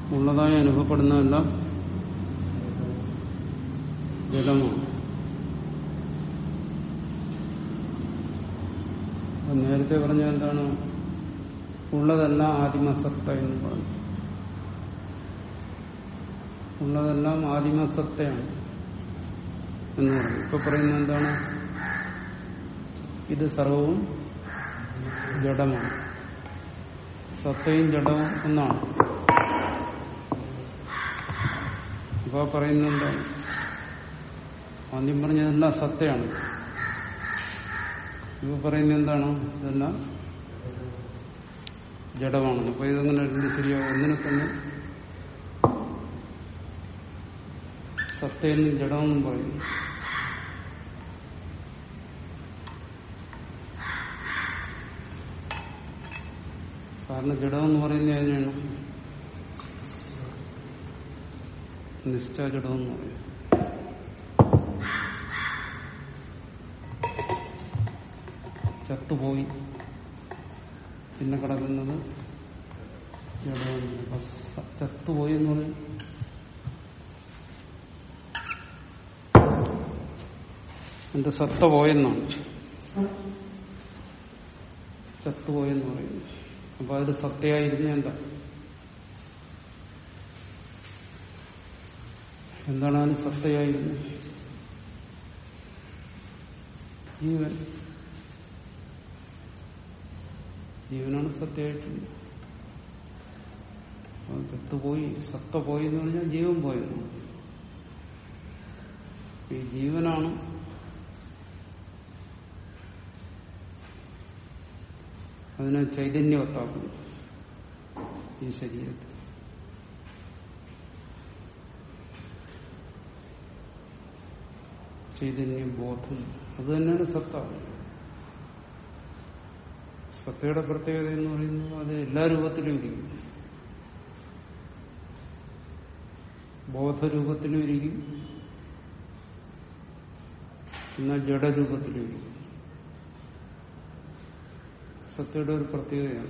ഉള്ളതായി അനുഭവപ്പെടുന്നതെല്ലാം ജഡമാണ് അപ്പൊ നേരത്തെ പറഞ്ഞ എന്താണ് ഉള്ളതെല്ലാം ആദിമസത്ത എന്ന് പറഞ്ഞു ഉള്ളതെല്ലാം ആദിമസത്തയാണ് എന്ന് പറഞ്ഞു ഇപ്പൊ പറയുന്നത് എന്താണ് ഇത് സർവവും ജഡമാണ് സത്തയും ജഡവും ഒന്നാണ് അപ്പൊ പറയുന്നത് എന്താണ് ആദ്യം പറഞ്ഞതെല്ലാം സത്തയാണ് ഇവ പറയുന്നത് എന്താണ് ഇതെല്ലാം ജഡമാണെന്ന് അപ്പൊ ഇതെങ്ങനെ രണ്ട് ശരിയാവും ഒന്നിനെ തന്നെ സത്തയെന്നും ജഡമെന്നും പറയുന്നു സാറിന് ജഡമെന്ന് പറയുന്നത് ഏതിനാണ് നിഷ്ഠ ജഡമെന്ന് പറയും ചത്തുപോയി പിന്നെ കിടക്കുന്നത് ജഡമെന്ന് അപ്പൊ സ- ചത്തുപോയി എന്ന് പറയും എന്റെ സത്ത പോയെന്നാണ് ചത്തുപോയെന്ന് പറയുന്നു അപ്പൊ അതിൽ സത്തയായിരുന്ന എന്താ എന്താണ് അതിന് സത്തയായിരുന്നത് ജീവൻ ജീവനാണ് സത്യമായിട്ടുള്ളത് അപ്പൊ ചത്തുപോയി സത്ത പോയി എന്ന് പറഞ്ഞാൽ ജീവൻ പോയെന്നു ഈ ജീവനാണ് അതിനെ ചൈതന്യവത്താക്കുന്നു ഈ ശരീരത്തിൽ ചൈതന്യം ബോധം അത് തന്നെയാണ് സത്ത സത്തയുടെ പ്രത്യേകത എന്ന് പറയുന്നത് അത് എല്ലാ രൂപത്തിലും ഇരിക്കും ബോധരൂപത്തിലും ഇരിക്കും എന്നാൽ ജഡരൂപത്തിലും ഇരിക്കും സത്തയുടെ ഒരു പ്രത്യേകതയാണ്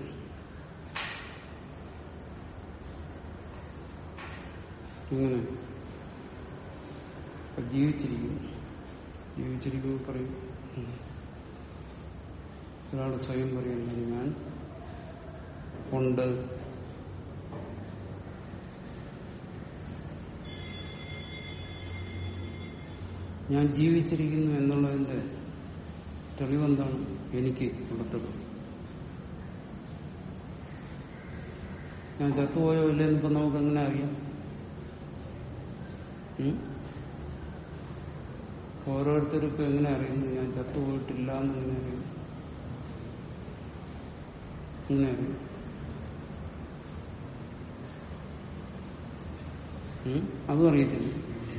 ഇങ്ങനെ ഇപ്പൊ ജീവിച്ചിരിക്കുന്നു ജീവിച്ചിരിക്കുമ്പോൾ പറയും ഉം. ഒരാൾ സ്വയം പറയുന്നത് ഞാൻ ഉണ്ട് ഞാൻ ജീവിച്ചിരിക്കുന്നു എന്നുള്ളതിന്റെ തെളിവെന്താണ് എനിക്ക് ഉള്ള തെളിവ് ഞാൻ ചത്തുപോയോ ഇല്ലെന്ന് ഇപ്പൊ നമുക്ക് എങ്ങനെ അറിയാം ഉം? ഓരോരുത്തരും ഇപ്പൊ എങ്ങനെ അറിയുന്നു ഞാൻ ചത്തുപോയിട്ടില്ല എന്ന് എങ്ങനെ അറിയും എങ്ങനെ അറിയും ഉം? അതും അറിയത്തില്ല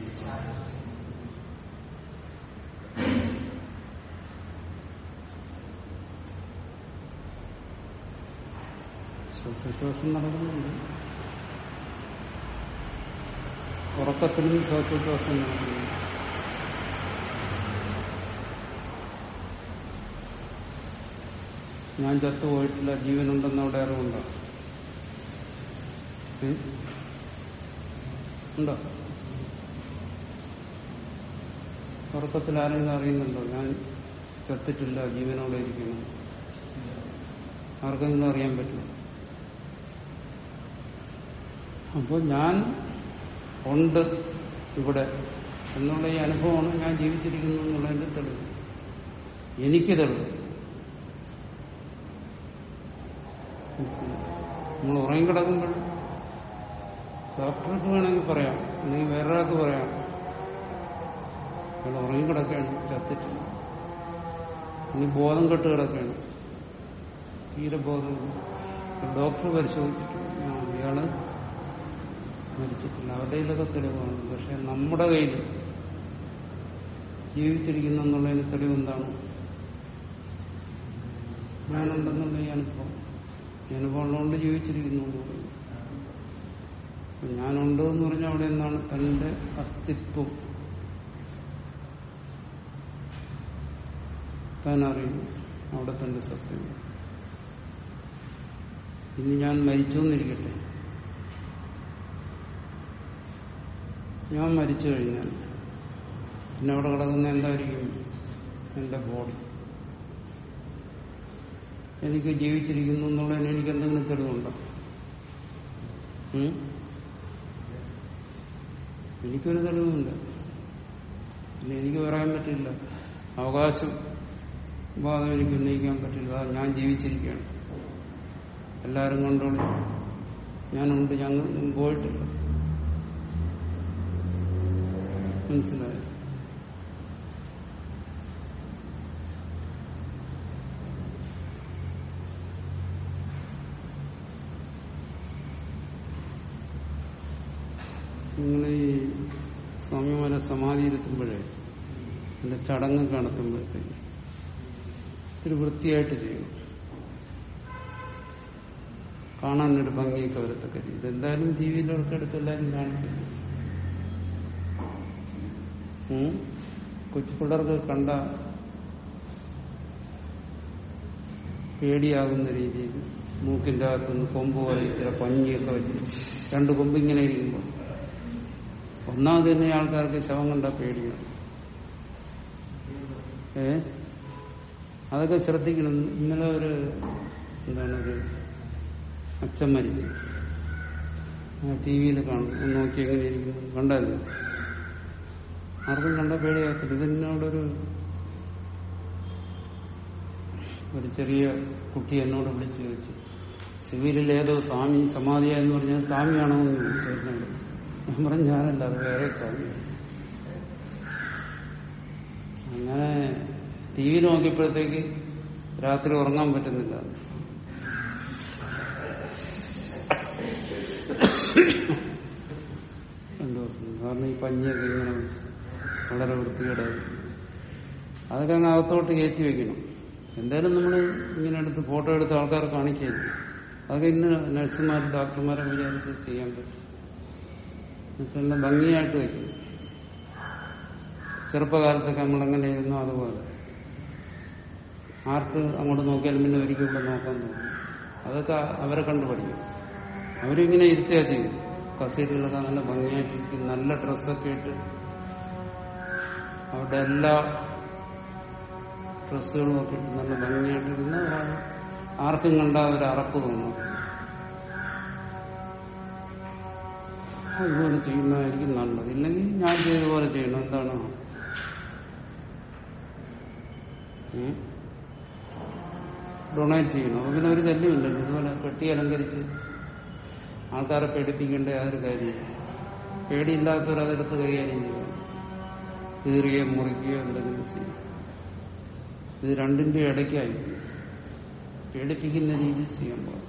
ശ്വാസോച്ഛ്വാസം നടക്കുന്നുണ്ട് ഉറക്കത്തിലും ശ്വാസോച്ഛ്വാസം നടക്കുന്നുണ്ട് ഞാൻ ചത്തുപോയിട്ടില്ല ജീവനുണ്ടെന്ന് അവിടെ അറിവുണ്ടോ ഏ? ഉണ്ടോ ഉറക്കത്തിൽ ആരെങ്കിലും അറിയുന്നുണ്ടോ ഞാൻ ചത്തിട്ടില്ല ജീവനോടെ ഇരിക്കുന്നു ആർക്കെങ്കിലും അറിയാൻ പറ്റും അപ്പോൾ ഞാൻ ഉണ്ട് ഇവിടെ എന്നുള്ള ഈ അനുഭവമാണ് ഞാൻ ജീവിച്ചിരിക്കുന്നു എന്നുള്ളതിന്റെ തെളിവ് എനിക്ക് തെളിവ് മനസ്സിലായോ? നമ്മൾ ഉറങ്ങിക്കിടക്കുമ്പോൾ ഡോക്ടർക്ക് വേണമെങ്കിൽ പറയാം അല്ലെങ്കിൽ വേറൊരാൾക്ക് പറയാം അയാൾ ഉറങ്ങിക്കിടക്കുകയാണ് ചത്തിട്ടില്ല ഇനി ബോധം കെട്ട് കിടക്കുകയാണ് തീരെ ബോധം ഡോക്ടർ പരിശോധിച്ചിട്ട് ആ, ഇയാള് മരിച്ചിട്ടില്ല അവരുടെ കയ്യിലൊക്കെ തെളിവാണ് പക്ഷെ നമ്മുടെ കയ്യിൽ ജീവിച്ചിരിക്കുന്നു എന്നുള്ളതിന് തെളിവ് എന്താണ് ഞാനുണ്ടെന്നുള്ള ഈ അനുഭവം ഈ അനുഭവം ഉള്ളതുകൊണ്ട് ജീവിച്ചിരിക്കുന്നു എന്ന് പറയുന്നു അപ്പൊ ഞാനുണ്ട് എന്ന് പറഞ്ഞാൽ അവിടെ എന്താണ് തന്റെ അസ്തിത്വം താൻ അറിയുന്നു അവിടെ തന്റെ സത്യം ഇനി ഞാൻ മരിച്ചു എന്നിരിക്കട്ടെ ഞാൻ മരിച്ചു കഴിഞ്ഞാൽ പിന്നെ അവിടെ കിടക്കുന്ന എന്തായിരിക്കും എന്റെ ബോഡി എനിക്ക് ജീവിച്ചിരിക്കുന്നു എന്നുള്ളതിന് എനിക്ക് എന്തെങ്കിലും തെളിവുണ്ടോ ഉം? എനിക്കൊരു തെളിവുമില്ല പിന്നെ എനിക്ക് പറയാൻ പറ്റില്ല അവകാശം വാദം എനിക്ക് ഉന്നയിക്കാൻ പറ്റില്ല അത് ഞാൻ ജീവിച്ചിരിക്കുകയാണ് എല്ലാവരും കണ്ടോളൂ ഞാനുണ്ട് ഞങ്ങൾ പോയിട്ടില്ല മനസ്സിലായോ നിങ്ങൾ ഈ സ്വാമിമാരെ സമാധിയിരുത്തുമ്പോഴേ അതിന്റെ ചടങ്ങ് നടത്തുമ്പോഴത്തേക്ക് ഇത്തിരി വൃത്തിയായിട്ട് ചെയ്യണം കാണാനൊരു ഭംഗിയൊക്കെ വരത്തക്ക രീതി എന്തായാലും ടി വിയിലൊക്കെ എടുത്ത് എല്ലാവരും കാണിക്കും ഉം? കൊച്ചു പിള്ളേർക്ക് കണ്ട പേടിയാകുന്ന രീതിയിൽ മൂക്കിന്റെ അകത്തുനിന്ന് കൊമ്പ് പോലെ ഇത്ര പഞ്ഞിയൊക്കെ വെച്ച് രണ്ട് കൊമ്പ് ഇങ്ങനെ ഇരിക്കുമ്പോൾ ഒന്നാമത് തന്നെ ആൾക്കാർക്ക് ശവം കണ്ട പേടിയാണ് ഏ അതൊക്കെ ശ്രദ്ധിക്കണം ഇന്നലെ ഒരു എന്താണ് ഒരു അച്ഛൻ മരിച്ചു ടി വിയിൽ കാണും ഒന്ന് നോക്കി എങ്ങനെ ഇരിക്കുന്നു കണ്ടായിരുന്നു ആർക്കും കണ്ട പേടിയാകത്തില്ല ഇതിനോടൊരു ഒരു ചെറിയ കുട്ടി എന്നോട് വിളിച്ചു ചോദിച്ചു സിവിലിൽ ഏതോ സ്വാമി സമാധിയായെന്ന് പറഞ്ഞാൽ സ്വാമിയാണോ എന്ന് ചോദിച്ചു എന്നോട് ഞാൻ പറഞ്ഞു ഞാനല്ല അത് വേറെ സ്വാമിയാണ് അങ്ങനെ ടി വി നോക്കിയപ്പോഴത്തേക്ക് രാത്രി ഉറങ്ങാൻ പറ്റുന്നില്ല രണ്ടു ദിവസം കാരണം ഈ പഞ്ഞിയൊക്കെ ഇങ്ങനെ വെച്ച് വളരെ വൃത്തികേടായി അതൊക്കെ അങ്ങ് അകത്തോട്ട് കയറ്റി വെക്കണം എന്തായാലും നമ്മൾ ഇങ്ങനെ എടുത്ത് ഫോട്ടോ എടുത്ത് ആൾക്കാരെ കാണിക്കുകയില്ല അതൊക്കെ ഇന്ന് നഴ്സുമാർ ഡോക്ടർമാരെ വിചാരിച്ച് ചെയ്യാൻ പറ്റും എന്നുവെച്ചാൽ ഭംഗിയായിട്ട് വയ്ക്കും ചെറുപ്പകാലത്തൊക്കെ നമ്മൾ എങ്ങനെ ഇരുന്നോ അതുപോലെ ആർക്ക് അങ്ങോട്ട് നോക്കിയാലും പിന്നെ ഒരിക്കലും ഇവിടെ നോക്കാൻ തോന്നും അതൊക്കെ അവരെ കണ്ടു പഠിക്കും അവരും ഇങ്ങനെ ഇരുത്തിയാ ചെയ്യും കസേരകളൊക്കെ നല്ല ഭംഗിയായിട്ടിരിക്കും നല്ല ഡ്രസ്സൊക്കെ ഇട്ട് അവരുടെ എല്ലാ ഡ്രസ്സുകളും ഒക്കെ ഇട്ട് നല്ല ഭംഗിയായിട്ടിരുന്ന ഒരാൾ ആർക്കും കണ്ട ഒരു അറപ്പ് തോന്നും അതുപോലെ ചെയ്യുന്നതായിരിക്കും നല്ലത് ഇല്ലെങ്കിൽ ഞാൻ ചെയ്തതുപോലെ ചെയ്യണം എന്താണ് ഉം? ഡൊണേറ്റ് ചെയ്യണം അപ്പൊ പിന്നെ ഒരു ശല്യമില്ലല്ലോ ഇതുപോലെ പെട്ടി അലങ്കരിച്ച് ആൾക്കാരെ പേടിപ്പിക്കേണ്ട യാതൊരു കാര്യമില്ല പേടിയില്ലാത്തവർ അതെടുത്ത് കൈകാര്യം ചെയ്യണം കീറുകയോ മുറിക്കുകയോ എന്തെങ്കിലും ചെയ്യും ഇത് രണ്ടിന്റെ ഇടയ്ക്കായി പേടിപ്പിക്കുന്ന രീതിയിൽ ചെയ്യാൻ പാടില്ല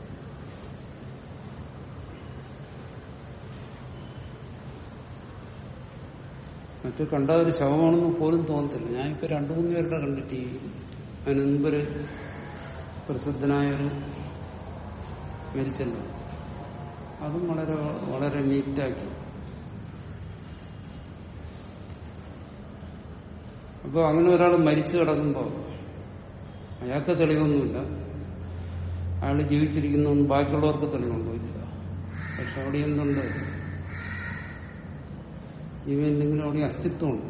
മറ്റു കണ്ട ഒരു ശവമാണെന്ന് പോലും തോന്നത്തില്ല ഞാനിപ്പോ രണ്ടു മൂന്ന് പേരുടെ കണ്ടിട്ട് അതിന് മുമ്പൊരു പ്രസിദ്ധനായൊരു മരിച്ചല്ലോ അതും വളരെ വളരെ നീറ്റാക്കി അപ്പോൾ അങ്ങനെ ഒരാൾ മരിച്ചു കിടക്കുമ്പോൾ അയാൾക്ക് തെളിവൊന്നുമില്ല അയാൾ ജീവിച്ചിരിക്കുന്നു ബാക്കിയുള്ളവർക്ക് തെളിവുണ്ടോ ഇല്ല പക്ഷെ അവിടെ എന്തുണ്ട് ഇവ എന്തെങ്കിലും അവിടെ അസ്തിത്വമുണ്ട്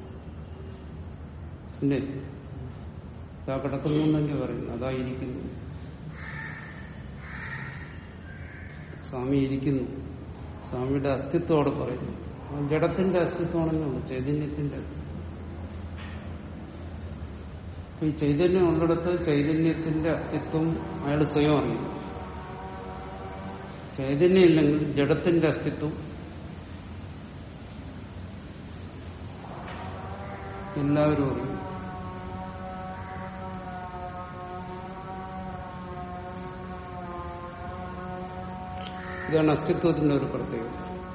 ഇല്ലേ ഇതാ കിടക്കുന്നു എന്നല്ലേ പറയുന്നു അതാ ഇരിക്കുന്നു സ്വാമി ഇരിക്കുന്നു സ്വാമിയുടെ അസ്തിത്വം അവിടെ പറയുന്നു ആ ജഡത്തിന്റെ അസ്തിത്വമാണെന്നേ ഉള്ളൂ ചൈതന്യത്തിന്റെ അസ്തിത്വം അപ്പൊ ഈ ചൈതന്യം ഉള്ളിടത്ത് ചൈതന്യത്തിന്റെ അസ്തിത്വം അയാൾ സ്വയം അറിയും ചൈതന്യം ഇല്ലെങ്കിൽ ജഡത്തിന്റെ അസ്തിത്വം എല്ലാവരും അറിയും ഇതാണ് അസ്തിത്വത്തിന്റെ ഒരു പ്രത്യേകത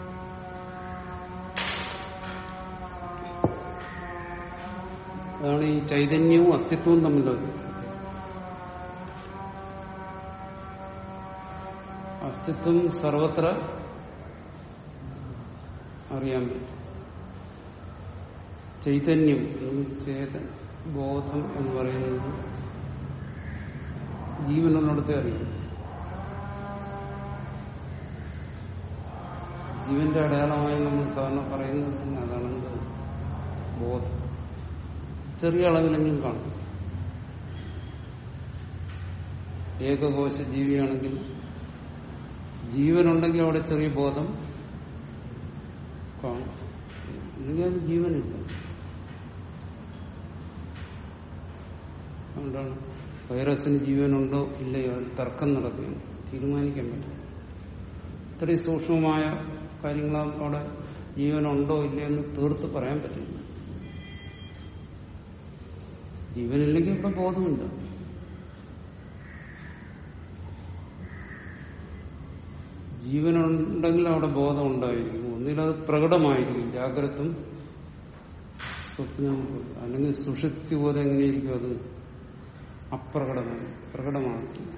അതാണ് ഈ ചൈതന്യവും അസ്തിത്വവും തമ്മിലുള്ള ഒരു പ്രത്യേകത. അസ്തിത്വം സർവത്ര അറിയാൻ പറ്റും ചൈതന്യം അല്ലെങ്കിൽ ചേതൻ ബോധം എന്ന് പറയുന്നത് ജീവനുള്ളിടത്തെ അറിയും ജീവന്റെ അടയാളമായി നമ്മൾ സാധാരണ പറയുന്നത് തന്നെ അതാണ് എന്ത് ബോധം ചെറിയ അളവിലെങ്കിലും കാണും ഏകകോശ ജീവിയാണെങ്കിൽ ജീവനുണ്ടെങ്കിൽ അവിടെ ചെറിയ ബോധം കാണും ഇല്ലെങ്കിൽ അത് ജീവനില്ല അതുകൊണ്ടാണ് വൈറസിന് ജീവനുണ്ടോ ഇല്ലയോ അത് തർക്കം നടക്കുന്നു തീരുമാനിക്കാൻ പറ്റും ഇത്രയും സൂക്ഷ്മമായ കാര്യങ്ങൾ അവിടെ ജീവനുണ്ടോ ഇല്ലയോ എന്ന് തീർത്ത് പറയാൻ പറ്റില്ല ജീവനില്ലെങ്കിൽ ഇവിടെ ബോധമില്ല ജീവനുണ്ടെങ്കിൽ അവിടെ ബോധം ഉണ്ടായിരിക്കും ഒന്നിലത് പ്രകടമായിരിക്കും ജാഗ്രതും സ്വപ്നം അല്ലെങ്കിൽ സുഷുപ്തി പോലെ എങ്ങനെയിരിക്കും അത് അപ്രകടമായി പ്രകടമാകത്തില്ല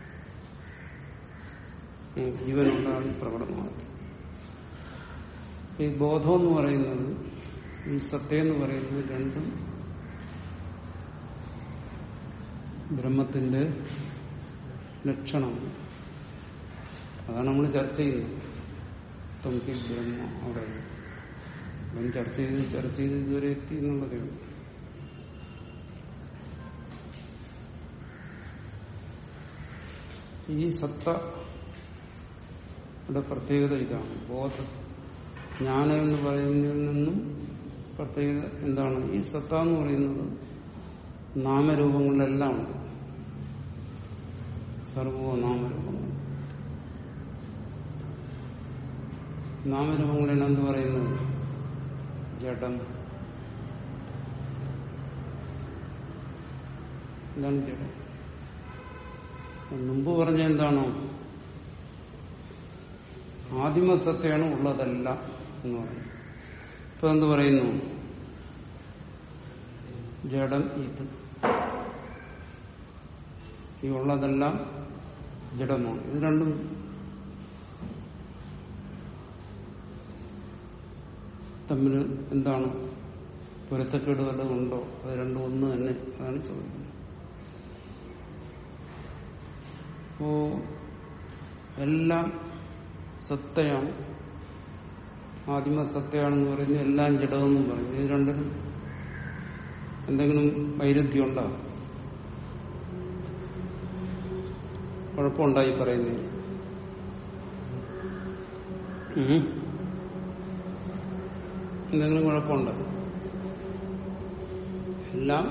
ഈ ജീവനുണ്ടാകും പ്രകടമാകത്തില്ല ഈ ബോധം എന്ന് പറയുന്നത് ഈ സത്യം എന്ന് പറയുന്നത് രണ്ടും ബ്രഹ്മത്തിന്റെ ലക്ഷണമാണ് അതാണ് നമ്മൾ ചർച്ച ചെയ്യുന്നത് തൊങ്കി ബ്രഹ്മ അവിടെ അവൻ ചർച്ച ചെയ്ത് ചർച്ച ചെയ്ത് ഇതുവരെ എത്തി എന്നുള്ളതേ ഉള്ളൂ ഈ സത്തയുടെ പ്രത്യേകത ഇതാണ് ബോധ ജ്ഞാനം എന്ന് പറയുന്നതിൽ നിന്നും പ്രത്യേകത എന്താണ് ഈ സത്ത എന്ന് പറയുന്നത് നാമരൂപങ്ങളിലെല്ലാം ഉണ്ട് സർവോ നാമരൂപങ്ങൾ നാമരൂപങ്ങളാണ് എന്ത് പറയുന്നത് ജഡം എന്താണ് ജഡം മുമ്പ് പറഞ്ഞ എന്താണോ ആദിമസത്യാണ് ഉള്ളതല്ല എന്ന് പറയുന്നു ഇപ്പൊ എന്ത് പറയുന്നു ജഡം ഇത് ഈ ഉള്ളതെല്ലാം ജഡമാണ് ഇത് രണ്ടും തമ്മിൽ എന്താണ് പൊരുത്തക്കേട് വല്ലതും ഉണ്ടോ അത് രണ്ടും ഒന്ന് തന്നെ അതാണ് ചോദിക്കുന്നത് അപ്പോ എല്ലാം സത്തയാണ് ആദിമ സത്തയാണെന്ന് പറയുന്നത് എല്ലാം ജഡമെന്നും പറയുന്നു ഇത് രണ്ടിനും എന്തെങ്കിലും വൈരുദ്ധ്യം ഉണ്ടോ കുഴപ്പമുണ്ടായി പറയുന്നതിന് ഉം. എന്തെങ്കിലും കുഴപ്പമുണ്ടോ എല്ലാം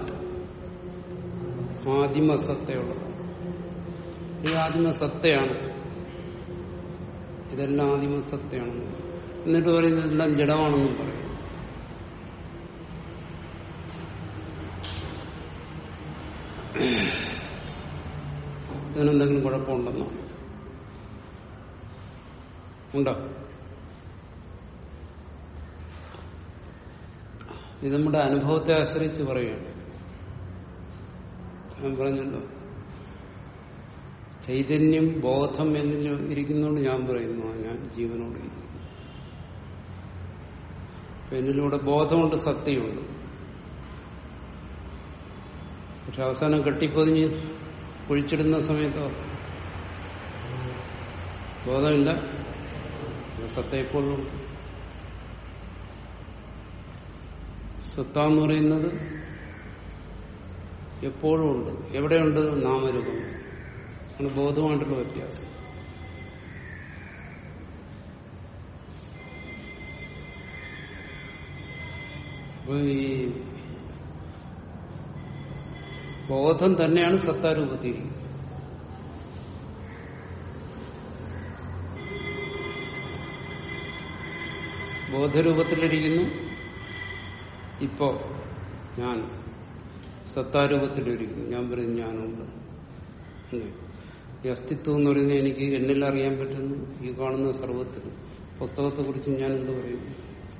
ആദിമസത്തയുള്ളത് ഈ ആദിമസത്തയാണ് ഇതെല്ലാം ആദിമസത്തയാണ് എന്നിട്ട് പറയുന്നത് ഇതെല്ലാം ജഡമാണെന്നും പറയും ഇതിനെന്തെങ്കിലും കുഴപ്പമുണ്ടെന്നോ ഉണ്ടോ ഇത് നമ്മുടെ അനുഭവത്തെ ആശ്രയിച്ച് പറയുകയാണ് ഞാൻ പറഞ്ഞല്ലോ ചൈതന്യം ബോധം എന്നിൽ ഇരിക്കുന്നതുകൊണ്ട് ഞാൻ പറയുന്നു ആ ഞാൻ ജീവനോട് ഇരിക്കുന്നു അപ്പൊ എന്നിലൂടെ ബോധമുണ്ട് സത്യമുണ്ട് പക്ഷെ അവസാനം കെട്ടിപ്പൊതിഞ്ഞ് കുഴിച്ചിടുന്ന സമയത്തോ ബോധമില്ല സത്ത എപ്പോഴും ഉണ്ട് സത്ത എന്ന് പറയുന്നത് എപ്പോഴും ഉണ്ട് എവിടെയുണ്ട് നാമരൂപം ആണ് ബോധമായിട്ടുള്ള വ്യത്യാസം അപ്പൊ ഈ ബോധം തന്നെയാണ് സത്താരൂപത്തിയിരിക്കുന്നത് ബോധരൂപത്തിലിരിക്കുന്നു ഇപ്പോ ഞാൻ സത്താരൂപത്തിലിരിക്കുന്നു ഞാൻ പറയുന്നു ഞാനുണ്ട് എന്ന്. ഈ അസ്തിത്വം എന്ന് പറയുന്നത് എനിക്ക് എന്നിൽ അറിയാൻ പറ്റുന്നു ഈ കാണുന്ന സർവത്തിൽ പുസ്തകത്തെ കുറിച്ച് ഞാൻ എന്ത് പറയുന്നു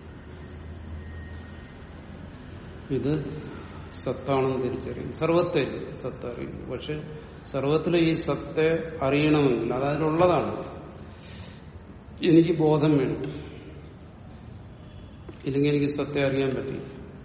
ഇത് സത്താണെന്ന് തിരിച്ചറിയുന്നു സർവത്തെ സത്ത അറിയുന്നു പക്ഷെ സർവത്തിലെ ഈ സത്തെ അറിയണമെങ്കിൽ അത് അതിലുള്ളതാണ് എനിക്ക് ബോധം വേണം ഇല്ലെങ്കിൽ എനിക്ക് സത്യം അറിയാൻ പറ്റില്ല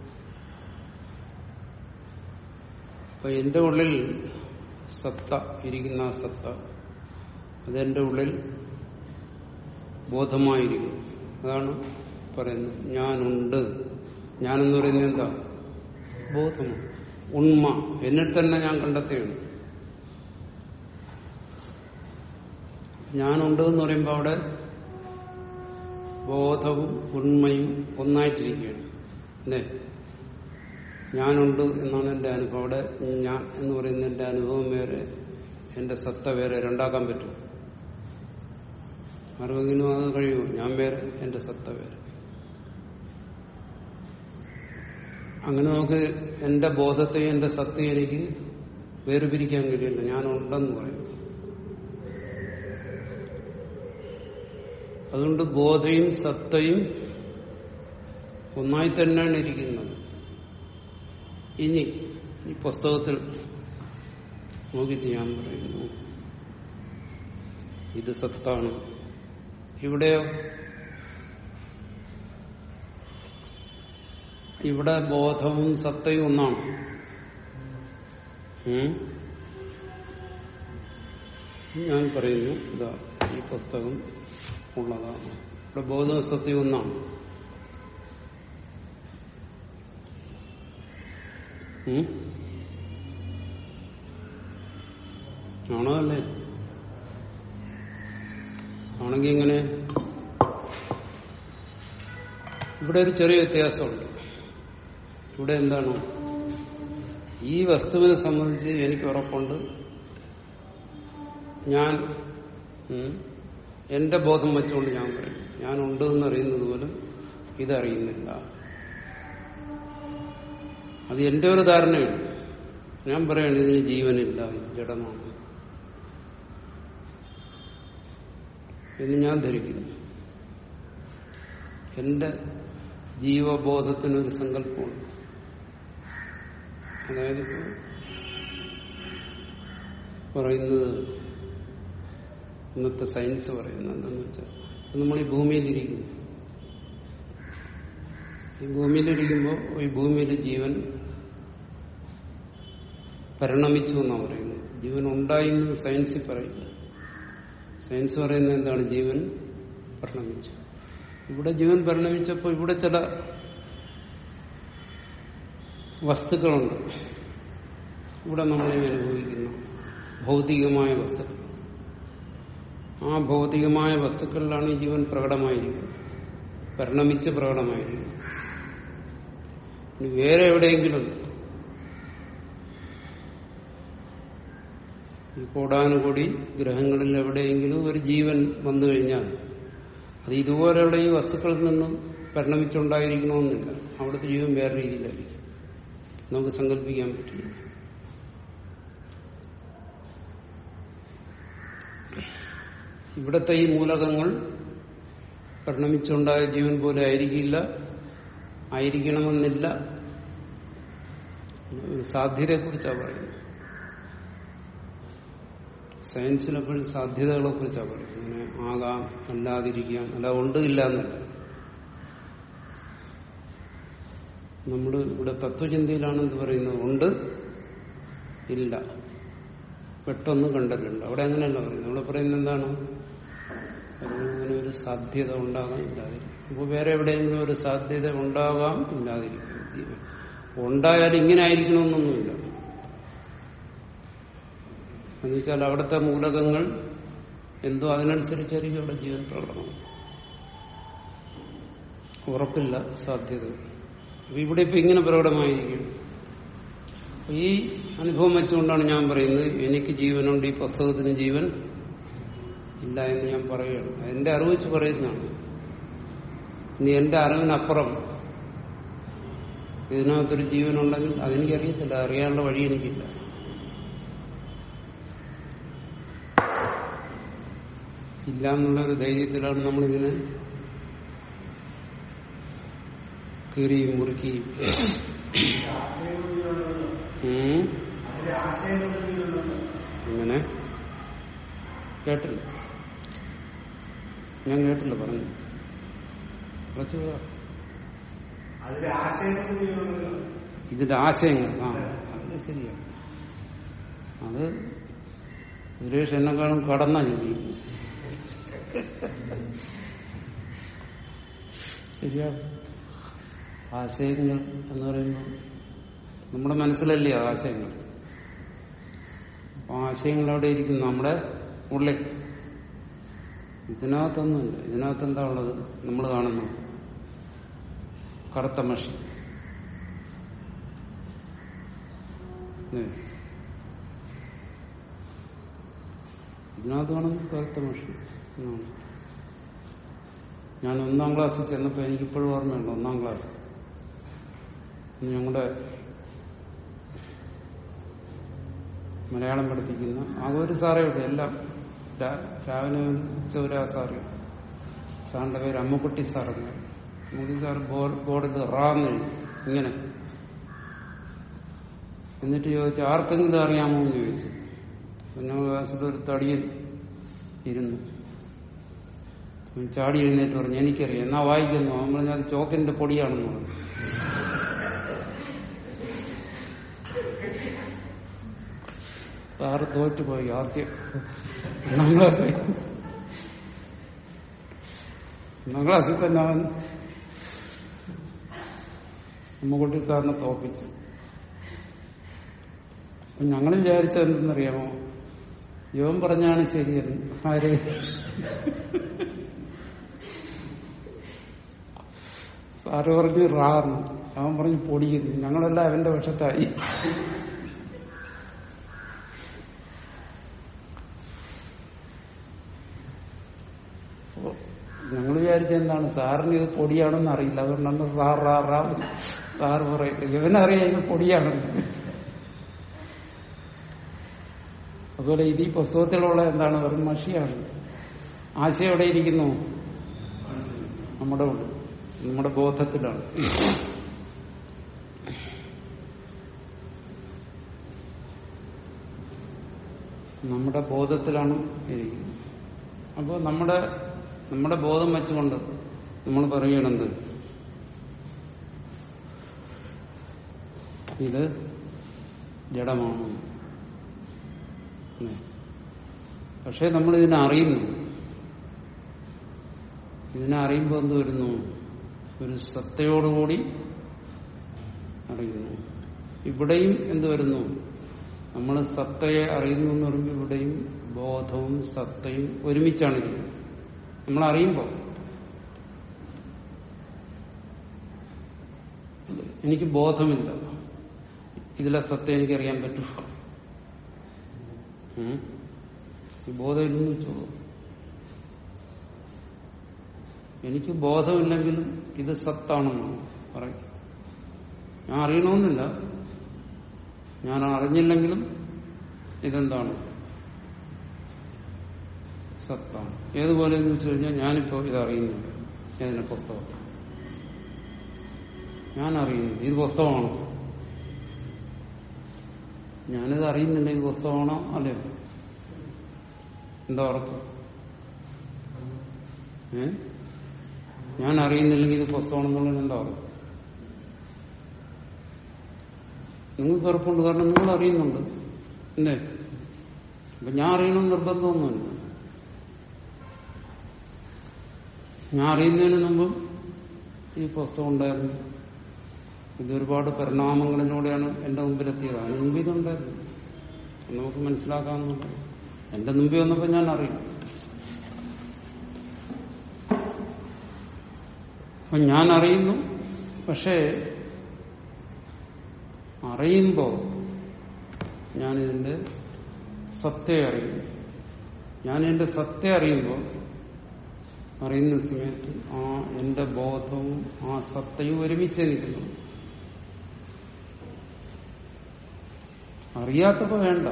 അപ്പൊ എന്റെ ഉള്ളിൽ സത്ത ഇരിക്കുന്ന ആ സത്ത അതെന്റെ ഉള്ളിൽ ബോധമായിരിക്കുന്നു അതാണ് പറയുന്നത് ഞാനുണ്ട് ഞാനെന്ന് പറയുന്നത് എന്താ ബോധമാണ് ഉണ്മ എന്നിൽ തന്നെ ഞാൻ കണ്ടെത്തുകയാണ് ഞാനുണ്ട് എന്ന് പറയുമ്പോൾ അവിടെ ബോധവും ഉണ്മയും ഒന്നായിട്ടിരിക്കുകയാണ് അല്ലേ ഞാനുണ്ട് എന്നാണ് എന്റെ അനുഭവം അവിടെ ഞാൻ എന്ന് പറയുന്ന എന്റെ അനുഭവം വേറെ എന്റെ സത്ത വേറെ രണ്ടാക്കാൻ പറ്റും ആർക്കെങ്കിലും അത് കഴിയുമോ ഞാൻ വേറെ എന്റെ സത്ത വേറെ അങ്ങനെ നമുക്ക് എന്റെ ബോധത്തെയും എന്റെ സത്തയും എനിക്ക് വേർപിരിക്കാൻ കഴിയില്ല ഞാനുണ്ടെന്ന് പറയും അതുകൊണ്ട് ബോധയും സത്തയും ഒന്നായി തന്നെയാണ് ഇരിക്കുന്നത് ഇനി ഈ പുസ്തകത്തിൽ നോക്കിയിട്ട് ഞാൻ പറയുന്നു ഇത് സത്താണ് ഇവിടെയോ ഇവിടെ ബോധവും സത്തയും ഒന്നാണ് ഉം? ഞാൻ പറയുന്നു ഇതാ ഈ പുസ്തകം ഉള്ളതാണ് ഇവിടെ ബോധവും സത്യവും ഒന്നാണ് ഉം? ആണോ അല്ലേ ആണെങ്കിൽ ഇങ്ങനെ ഇവിടെ ഒരു ചെറിയ വ്യത്യാസമുണ്ട് ഇവിടെ എന്താണ് ഈ വസ്തുവിനെ സംബന്ധിച്ച് എനിക്ക് ഉറപ്പുണ്ട് ഞാൻ ഉം, എന്റെ ബോധം വെച്ചുകൊണ്ട് ഞാൻ പറയും ഞാൻ ഉണ്ട് എന്നറിയുന്നത് പോലും ഇതറിയുന്നില്ല അത് എന്റെ ഒരു ധാരണയാണ് ഞാൻ പറയാണ് ഇതിന് ജീവനില്ല ഇത് ജഡമാണ് എന്ന് ഞാൻ ധരിക്കുന്നു എന്റെ ജീവബോധത്തിനൊരു സങ്കല്പമുണ്ട് അതായത് ഇപ്പോ പറയുന്നത് ഇന്നത്തെ സയൻസ് പറയുന്നത് എന്താണെന്ന് വെച്ചാൽ ഇപ്പൊ നമ്മൾ ഈ ഭൂമിയിലിരിക്കുന്നു ഈ ഭൂമിയിലിരിക്കുമ്പോൾ ഈ ഭൂമിയിൽ ജീവൻ പരിണമിച്ചു എന്നാണ് പറയുന്നത് ജീവൻ ഉണ്ടായി എന്ന് സയൻസിൽ പറയില്ല സയൻസ് പറയുന്നത് എന്താണ് ജീവൻ പരിണമിച്ചു ഇവിടെ ജീവൻ പരിണമിച്ചപ്പോൾ ഇവിടെ ചില വസ്തുക്കളുണ്ട് ഇവിടെ നമ്മൾ അനുഭവിക്കുന്നു ഭൗതികമായ വസ്തുക്കൾ ആ ഭൗതികമായ വസ്തുക്കളിലാണ് ഈ ജീവൻ പ്രകടമായിരിക്കുന്നത് പരിണമിച്ച് പ്രകടമായിരിക്കുന്നത് ഇനി വേറെ എവിടെയെങ്കിലും ഈ കോടാനുകൂടി ഗ്രഹങ്ങളിൽ എവിടെയെങ്കിലും ഒരു ജീവൻ വന്നു കഴിഞ്ഞാൽ അത് ഇതുപോലെയുള്ള ഈ വസ്തുക്കളിൽ നിന്നും പരിണമിച്ചുണ്ടായിരിക്കണമെന്നില്ല അവിടുത്തെ ജീവൻ വേറെ രീതിയിലായിരിക്കും നമുക്ക് സങ്കല്പിക്കാൻ പറ്റില്ല ഇവിടുത്തെ ഈ മൂലകങ്ങൾ പരിണമിച്ചുണ്ടായ ജീവൻ പോലെ ആയിരിക്കില്ല ആയിരിക്കണമെന്നില്ല ഒരു സാധ്യതയെക്കുറിച്ചാണ് പറയുന്നത് സയൻസിലെപ്പോഴും സാധ്യതകളെ കുറിച്ചാണ് പറയുന്നത് ഇങ്ങനെ ആകാം അല്ലാതിരിക്കാം അല്ല ഉണ്ട് ഇല്ല എന്നല്ല നമ്മൾ ഇവിടെ തത്വചിന്തയിലാണ് എന്ത് പറയുന്നത് ഉണ്ട് ഇല്ല പെട്ടെന്ന് കണ്ടല്ലുണ്ട് അവിടെ അങ്ങനെയല്ല പറയുന്നത് അവിടെ പറയുന്നത് എന്താണ് അങ്ങനെ ഒരു സാധ്യത ഉണ്ടാകാം ഇല്ലാതിരിക്കും ഇപ്പോൾ വേറെ എവിടെയെങ്കിലും ഒരു സാധ്യത ഉണ്ടാകാം ഇല്ലാതിരിക്കും ജീവൻ ഉണ്ടായാൽ ഇങ്ങനെ ആയിരിക്കണമെന്നൊന്നുമില്ല എന്നുവെച്ചാൽ അവിടുത്തെ മൂലകങ്ങൾ എന്തോ അതിനനുസരിച്ചായിരിക്കും അവിടെ ജീവൻ പ്രകടനം ഉറപ്പില്ല സാധ്യത അപ്പൊ ഇവിടെ ഇപ്പൊ ഇങ്ങനെ പ്രകടമായിരിക്കും ഈ അനുഭവം വെച്ചുകൊണ്ടാണ് ഞാൻ പറയുന്നത് എനിക്ക് ജീവനുണ്ട് ഈ പുസ്തകത്തിന് ജീവൻ ഇല്ല എന്ന് ഞാൻ പറയുകയാണ് എന്റെ അറിവ് വെച്ച് പറയുന്നതാണ് ഇനി എന്റെ അറിവിനപ്പുറം ഇതിനകത്തൊരു ജീവനുണ്ടെങ്കിൽ അതെനിക്കറിയത്തില്ല അറിയാനുള്ള വഴി എനിക്കില്ല ഇല്ല എന്നുള്ളൊരു ധൈര്യത്തിലാണ് നമ്മളിതിനെ കീറിയും മുറുക്കിയും ഉം. അങ്ങനെ കേട്ടില്ല ഞാൻ കേട്ടില്ല പറഞ്ഞു കുറച്ച് പറ. അതിന്റെ ആശയം ഇതിന്റെ ആശയങ്ങൾ ആ അത് ശരിയാണ് അത് സുരേഷ് എന്നെക്കാളും കടന്ന ചിന്തിക്കും ശരിയാണ് ആശയങ്ങൾ എന്ന് പറയുമ്പോൾ നമ്മുടെ മനസ്സിലല്ലേ ആ ആശയങ്ങൾ അപ്പൊ ആശയങ്ങൾ അവിടെ ഇരിക്കുന്നു നമ്മുടെ ഉള്ളിൽ ഇതിനകത്തൊന്നുമില്ല ഇതിനകത്ത് എന്താ ഉള്ളത് നമ്മൾ കാണുന്നു കറുത്ത മഷി ഏ. ഇതിനകത്ത് കാണുന്നു കറുത്ത മഷി എന്നാണ് ഞാൻ ഒന്നാം ക്ലാസ്സിൽ ചെന്നപ്പോൾ എനിക്കിപ്പോഴും ഓർമ്മയുണ്ട് ഒന്നാം ക്ലാസ് ഞങ്ങളുടെ മലയാളം പഠിപ്പിക്കുന്ന ആകെ ഒരു സാറേ ഉള്ളൂ എല്ലാം രാ- രാവിലെ ഉച്ചവരെ ആ സാറ് സാറിന്റെ പേര് അമ്മക്കുട്ടി സാറെന്ന് അമ്മക്കുട്ടി സാർ ബോർഡ് ബോർഡിൽ റാന്ന് എഴുതി ഇങ്ങനെ എന്നിട്ട് ചോദിച്ചു ആർക്കെങ്കിലും അറിയാമോ എന്ന് ചോദിച്ചു പിന്നെ ക്ലാസ്സിൽ ഒരു തടിയൻ ഇരുന്നു അവൻ ചാടി എഴുന്നേറ്റ് പറഞ്ഞു എനിക്കറിയാം എന്നാ വായിക്കുന്നു അവൻ പറഞ്ഞാൽ ചോക്കിന്റെ പൊടിയാണെന്ന് പറഞ്ഞു സാറ് തോറ്റുപോയി ആദ്യം ഒന്നാം ക്ലാസ്സിൽ ഒന്നാം ക്ലാസ്സിൽ തന്നെ അവൻ അമ്മക്കുട്ടി സാറിനെ തോപ്പിച്ചു അപ്പൊ ഞങ്ങൾ വിചാരിച്ചത് എന്തെന്നറിയാമോ യോൻ പറഞ്ഞാണ് ശരിയെന്ന് ആര് സാറ് പറഞ്ഞു റാന്ന് അവൻ പറഞ്ഞു പൊടിയെന്ന് ഞങ്ങളെല്ലാം അവന്റെ പക്ഷത്തായി അപ്പൊ ഞങ്ങൾ വിചാരിച്ച എന്താണ് സാറിന് ഇത് പൊടിയാണെന്ന് അറിയില്ല അതുകൊണ്ടാണ് റാ റാ റാ സാറ് പറയും ഇവനറിയാം ഇത് പൊടിയാണെന്ന് അതുപോലെ ഇത് ഈ പുസ്തകത്തിലുള്ള എന്താണ് വെറും മഷിയാണ് ആശയം എവിടെ ഇരിക്കുന്നു നമ്മുടെ ഉള്ളിൽ നമ്മുടെ ബോധത്തിലാണ് നമ്മുടെ ബോധത്തിലാണ് ഇരിക്കുന്നത് അപ്പോൾ നമ്മുടെ നമ്മുടെ ബോധം വെച്ചുകൊണ്ട് നമ്മൾ പറയണത് ഇത് ജഡമാണ് ഉം. പക്ഷെ നമ്മൾ ഇതിനെ അറിയുന്നു ഇതിനെ അറിയുമ്പോൾ എന്ത് വരുന്നു ഒരു സത്തയോടുകൂടി അറിയുന്നു ഇവിടെയും എന്ത് വരുന്നു നമ്മൾ സത്തയെ അറിയുന്നു എന്ന് പറയുമ്പോൾ ഇവിടെയും ബോധവും സത്തയും ഒരുമിച്ചാണ് ഇരിക്കുന്നത് നമ്മൾ അറിയുമ്പോൾ എനിക്ക് ബോധമില്ല ഇതിലെ സത്ത എനിക്കറിയാൻ പറ്റും ഉം. ഈ ബോധമില്ലെന്ന് വെച്ചോളൂ എനിക്ക് ബോധമില്ലെങ്കിലും ഇത് സത്താണെന്നാണ് പറയും ഞാൻ അറിയണമെന്നില്ല ഞാൻ അറിഞ്ഞില്ലെങ്കിലും ഇതെന്താണ് സത്താണ് ഏതുപോലെ എന്ന് വെച്ച് കഴിഞ്ഞാൽ ഞാനിപ്പോ ഇത് അറിയുന്നുണ്ട് ഏതിനെ പുസ്തകത്തിൽ ഞാൻ അറിയുന്നു ഇത് പുസ്തകമാണോ ഞാനിത് അറിയുന്നില്ല ഇത് പുസ്തകമാണോ അല്ലയോ എന്താ ഉറപ്പ് ഏ ഞാൻ അറിയുന്നില്ലെങ്കിൽ ഇത് പുസ്തകമാണെന്നുള്ളത് എന്താ ഉറപ്പ് നിങ്ങൾക്ക് ഉറപ്പുണ്ട് കാരണം നിങ്ങൾ അറിയുന്നുണ്ട് എന്തേ അപ്പൊ ഞാൻ അറിയണമെന്ന് നിർബന്ധമൊന്നുമില്ല ഞാൻ അറിയുന്നതിന് മുമ്പ് ഈ പുസ്തകം ഉണ്ടായിരുന്നു ഇത് ഒരുപാട് പരിണാമങ്ങളിലൂടെയാണ് എന്റെ മുമ്പിലെത്തിയത് അതിന് മുമ്പ് ഇതുണ്ടായിരുന്നു അത് നമുക്ക് മനസ്സിലാക്കാവുന്നുണ്ട് എന്റെ മുമ്പിൽ വന്നപ്പോ ഞാൻ അറിയും അപ്പൊ ഞാൻ അറിയുന്നു പക്ഷേ അറിയുമ്പോ ഞാനിതിന്റെ സത്യം അറിയുന്നു ഞാൻ എന്റെ സത്യം അറിയുമ്പോൾ അറിയുന്ന സമയത്ത് ആ എന്റെ ബോധവും ആ സത്തയും ഒരുമിച്ച് നിൽക്കുന്നു അറിയാത്തപ്പോ വേണ്ട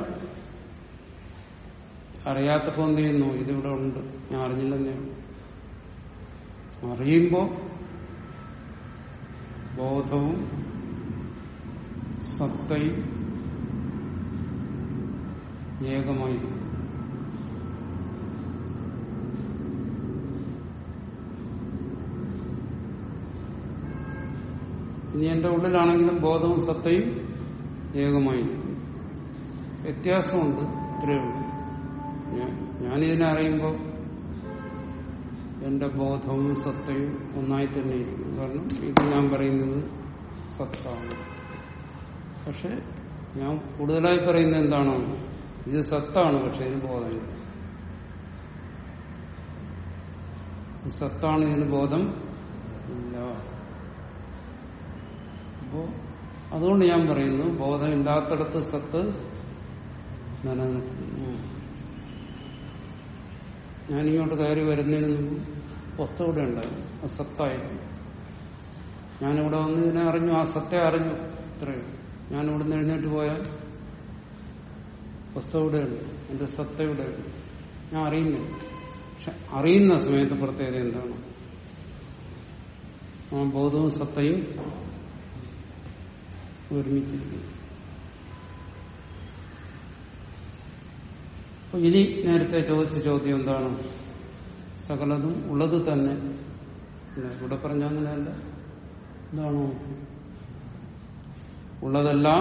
അറിയാത്തപ്പോ എന്ത് ചെയ്യുന്നു ഇതിവിടെ ഉണ്ട് ഞാൻ അറിഞ്ഞില്ലെന്നേ ഉള്ളൂ. അറിയുമ്പോ ബോധവും സത്തയും ഏകമായിരിക്കും ഇനി എന്റെ ഉള്ളിലാണെങ്കിലും ബോധവും സത്തയും ഏകമായിരിക്കും വ്യത്യാസമുണ്ട് ഇത്രയേ ഉള്ളൂ ഞാൻ- ഞാനിതിനെ അറിയുമ്പോൾ എന്റെ ബോധവും സത്തയും ഒന്നായി തന്നെ ഇരിക്കും കാരണം ഇത് ഞാൻ പറയുന്നത് സത്താണ് പക്ഷെ ഞാൻ കൂടുതലായി പറയുന്നത് എന്താണ് ഇത് സത്താണ് പക്ഷെ ഇതിന് ബോധമില്ല ഇത് സത്താണ് ഇതിന് ബോധം ഇല്ല അപ്പോ അതുകൊണ്ട് ഞാൻ പറയുന്നു ബോധമില്ലാത്തടത്ത് സത്ത് നിലനിൽക്കുന്നു ഞാനിങ്ങോട്ട് കയറി വരുന്നതിന് മുമ്പ് പുസ്തകം ഇവിടെ ഉണ്ടായിരുന്നു അത് സത്തായിരുന്നു ഞാനിവിടെ വന്ന് ഇതിനെ അറിഞ്ഞു ആ സത്തെ അറിഞ്ഞു ഇത്രയും ഞാൻ ഇവിടുന്ന് എഴുന്നേറ്റ് പോയാൽ പുസ്തകം ഇവിടെയുണ്ട് എന്റെ സത്ത ഇവിടെയുണ്ട് ഞാൻ അറിയുന്നില്ല പക്ഷെ അറിയുന്ന സമയത്ത് പ്രത്യേകത എന്താണ് ആ ബോധവും സത്തയും ഒരുമിച്ചിരിക്കുന്നു അപ്പൊ ഇനി നേരത്തെ ചോദിച്ച ചോദ്യം എന്താണ് സകലതും ഉള്ളത് തന്നെ അല്ലേ? ഇവിടെ പറഞ്ഞ അങ്ങനെയല്ല എന്താണോ ഉള്ളതെല്ലാം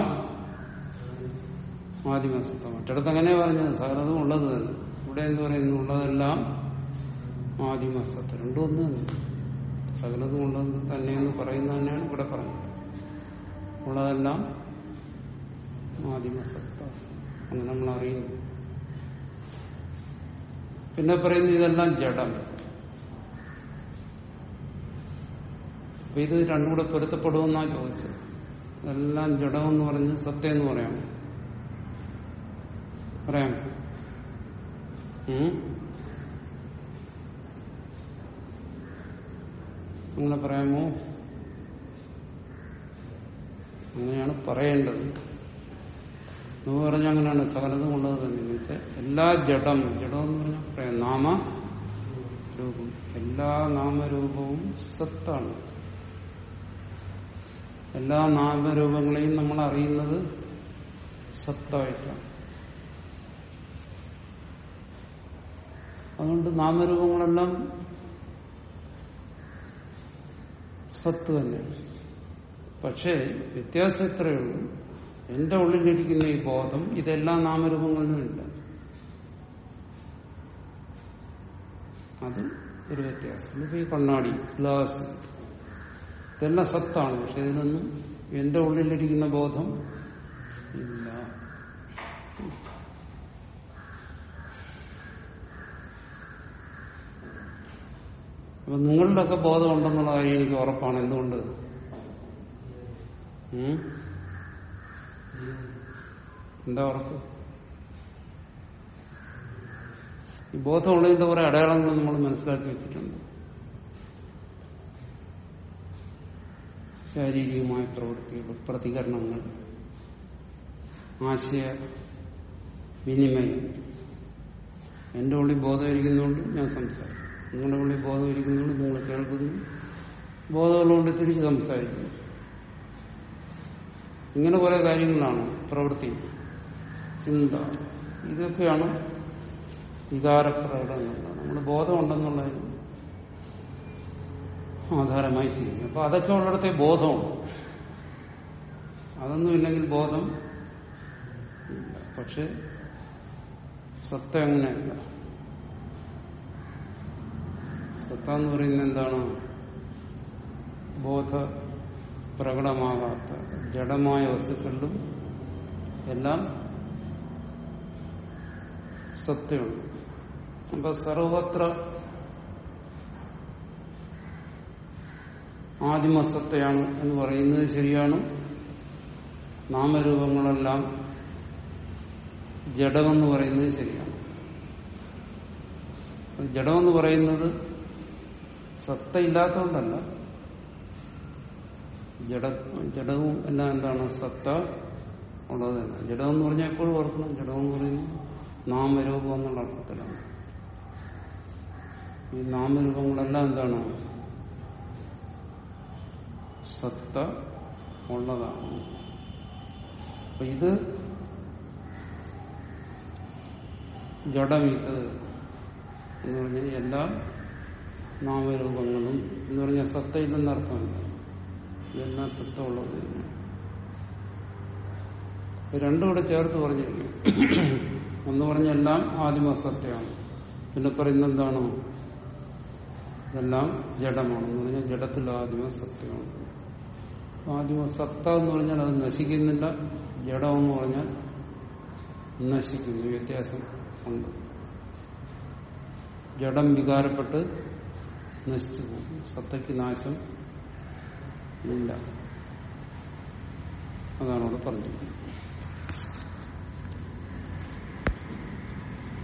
ആദിമസത്ത മറ്റിടത്ത് അങ്ങനെ പറഞ്ഞത് സകലതും ഉള്ളത് തന്നെ ഇവിടെ എന്ത് പറയുന്നു ഉള്ളതെല്ലാം ആദിമസത്ത രണ്ടും ഒന്ന് തന്നെ സകലതും ഉള്ളത് തന്നെയെന്ന് പറയുന്നത് തന്നെയാണ് ഇവിടെ പറഞ്ഞത് ഉള്ളതെല്ലാം ആദിമസത്ത അങ്ങനെ നമ്മൾ അറിയുന്നു പിന്നെ പറയുന്നു ഇതെല്ലാം ജഡം അപ്പൊ ഇത് രണ്ടും കൂടെ പൊരുത്തപ്പെടുമെന്നാ ചോദിച്ചത് ഇതെല്ലാം ജഡം എന്ന് പറഞ്ഞ് സത്യം എന്ന് പറയാം പറയാം ഉം? അങ്ങനെ പറയാമോ അങ്ങനെയാണ് പറയേണ്ടത് എന്ന് പറഞ്ഞാൽ അങ്ങനെയാണ് സകലതും ഉള്ളത് തന്നെ എന്ന് വെച്ചാൽ എല്ലാ ജഡം ജഡം എന്ന് പറഞ്ഞാൽ പറയാം നാമ രൂപം എല്ലാ നാമരൂപവും സത്താണ് എല്ലാ നാമരൂപങ്ങളെയും നമ്മൾ അറിയുന്നത് സത്തായിട്ടാണ് അതുകൊണ്ട് നാമരൂപങ്ങളെല്ലാം സത്ത് തന്നെയാണ് പക്ഷേ വ്യത്യാസം ഇത്രയേ ഉള്ളൂ എന്റെ ഉള്ളിലിരിക്കുന്ന ഈ ബോധം ഇതെല്ലാം നാമരൂപങ്ങളിലും ഇല്ല അത് ഒരു വ്യത്യാസം ഇപ്പൊ ഈ കണ്ണാടി ഗ്ലാസ് ഇതെല്ലാം സത്താണ് പക്ഷെ ഇതിനൊന്നും എന്റെ ഉള്ളിലിരിക്കുന്ന ബോധം ഇല്ല അപ്പൊ നിങ്ങളുടെയൊക്കെ ബോധം ഉണ്ടെന്നുള്ള കാര്യം എനിക്ക് ഉറപ്പാണ് എന്തുകൊണ്ട് ഉം? എന്താ ഉറപ്പ് ഈ ബോധമുള്ളതിന്റെ കുറെ അടയാളങ്ങൾ നമ്മൾ മനസ്സിലാക്കി വെച്ചിട്ടുണ്ട് ശാരീരികമായ പ്രവൃത്തികൾ പ്രതികരണങ്ങൾ ആശയ വിനിമയം എന്റെ ഉള്ളിൽ ബോധം ഇരിക്കുന്നതുകൊണ്ട് ഞാൻ സംസാരിക്കും നിങ്ങളുടെ ഉള്ളിൽ ബോധം ഇരിക്കുന്നതുകൊണ്ട് നിങ്ങൾ കേൾക്കുന്നു ബോധമുള്ളതുകൊണ്ട് തിരിച്ച് സംസാരിക്കുന്നു ഇങ്ങനെ കുറെ കാര്യങ്ങളാണ് പ്രവൃത്തി ചിന്ത ഇതൊക്കെയാണ് വികാരപ്രകടനങ്ങൾ നമ്മൾ ബോധമുണ്ടെന്നുള്ളതിന് ആധാരമായി ചെയ്യുന്നത് അപ്പൊ അതൊക്കെ ഉള്ളിടത്തെ ബോധമുണ്ട് അതൊന്നും ഇല്ലെങ്കിൽ ബോധം ഇല്ല പക്ഷെ സത്ത അങ്ങനെയല്ല സത്ത എന്ന് പറയുന്നത് എന്താണ് ബോധ പ്രകടമാകാത്ത ജഡമായ വസ്തുക്കളിലും എല്ലാം സത്യമുണ്ട് അപ്പൊ സർവത്ര ആദിമസത്തയാണ് എന്ന് പറയുന്നത് ശരിയാണ് നാമരൂപങ്ങളെല്ലാം ജഡമെന്ന് പറയുന്നത് ശരിയാണ് അത് ജഡമെന്ന് പറയുന്നത് സത്ത ഇല്ലാത്തതുകൊണ്ടല്ല ജഡ ജഡവും എല്ലാം എന്താണ് സത്ത ഉള്ളത് തന്നെ ജഡം എന്ന് പറഞ്ഞാൽ എപ്പോഴും ഓർക്കണം ജഡം എന്ന് പറയുന്നത് നാമരൂപം എന്നുള്ള അർത്ഥത്തിലാണ് ഈ നാമരൂപങ്ങളെല്ലാം എന്താണ് സത്ത ഉള്ളതാണ് അപ്പൊ ഇത് ജഡം ഇത് എന്ന് പറഞ്ഞാൽ എല്ലാ നാമരൂപങ്ങളും എന്ന് പറഞ്ഞാൽ സത്തയില്ലെന്ന് അർത്ഥമില്ല ഇതെല്ലാം സത്ത ഉള്ളത് തന്നെയാണ്. ഇത് രണ്ടും കൂടെ ചേർത്ത് പറഞ്ഞിരിക്കും ഒന്ന് പറഞ്ഞ എല്ലാം ആദിമസത്യമാണ് പിന്നെ പറയുന്നത് എന്താണ് ഇതെല്ലാം ജഡമാണ് എന്ന് പറഞ്ഞാൽ ജഡത്തിൽ ആദ്യമ സത്യമാണ് ആദ്യമ സത്ത എന്ന് പറഞ്ഞാൽ അത് നശിക്കുന്നില്ല ജഡം എന്ന് പറഞ്ഞാൽ നശിക്കുന്നു ഈ വ്യത്യാസം ഉണ്ട് ജഡം വികാരപ്പെട്ട് നശിച്ചു പോകും സത്തയ്ക്ക് നാശം ഇല്ല അതാണ് അവിടെ പറഞ്ഞിരിക്കുന്നത്